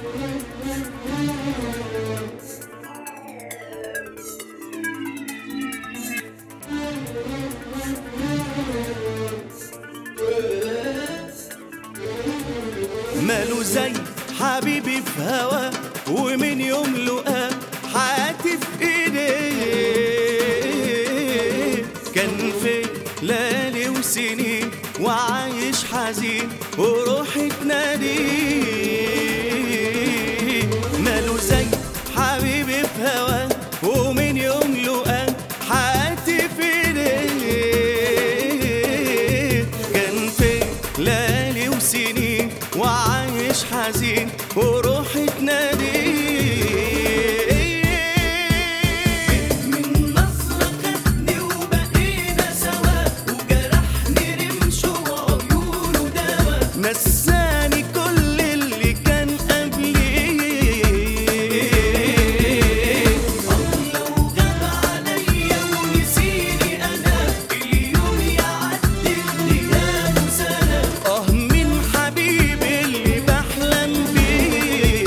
ماله زي حبيبي في هوا ومن يوم لقاه حياتي في ايديه كان في ليالي وسنين وعايش حزين وروحي تناديه ماله زي حبيبي في هوا ومن يوم لقاه حياتي في ايديه كان في ليالي وسنين وعايش حزين وروحي تناديه من نظرة خدني وبقينا سوا وجرحني رمشه وعيونه دوا نساني كل اللي كان قبلي الله وغاب عليا ونسيني انا اليوم يعدي الايام سنه اه من حبيبي اللي بحلم بيه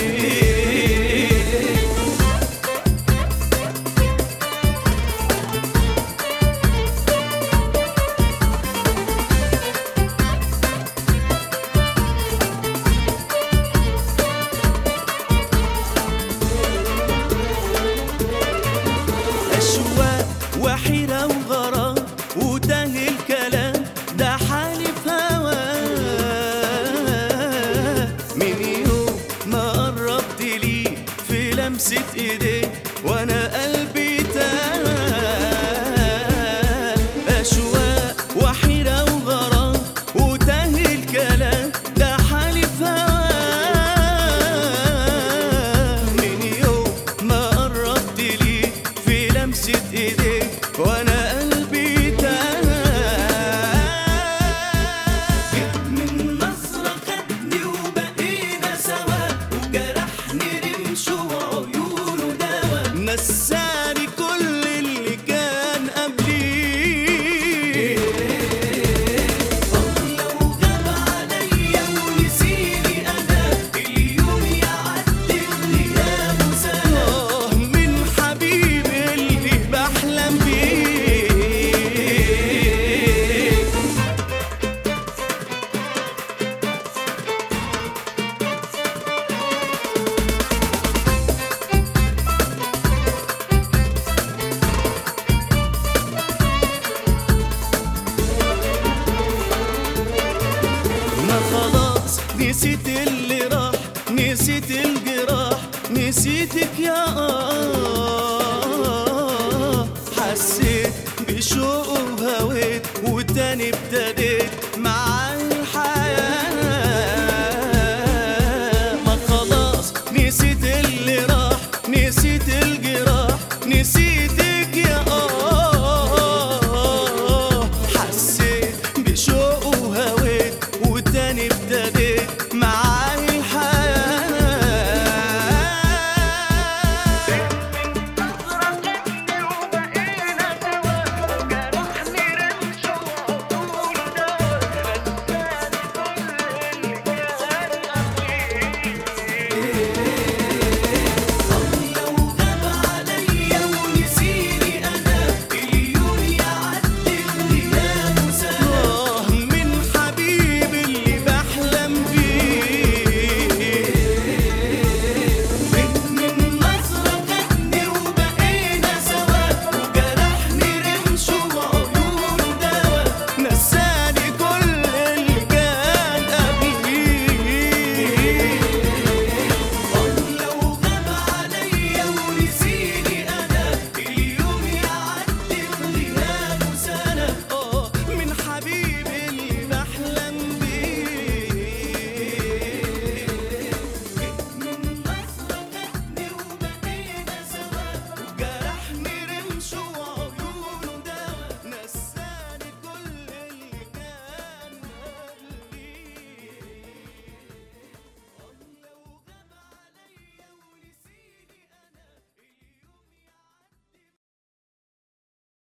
أشواق وحيرة وغرام وتاه الكلام ده حالي في هواه من يوم ما قربت لي في لمسة ايديه وانا قلبي تاه أشواق وحيرة وغرام وتاه الكلام ده حالي في هواه من يوم ما قربت لي في لمسة ايديك وانا قلبي تاه من نظرة خدني وبقينا سوا وجرحني رمشه وعيونه دوا نساني كل اللي كان قبلي الله وغاب عليا ونسيني انا اليوم يعدي الايام سنه من حبيبي اللي بحلم بيه ما خلاص نسيت اللي راح نسيت الجراح نسيتك يا آه حسيت بشوق وهويت وتاني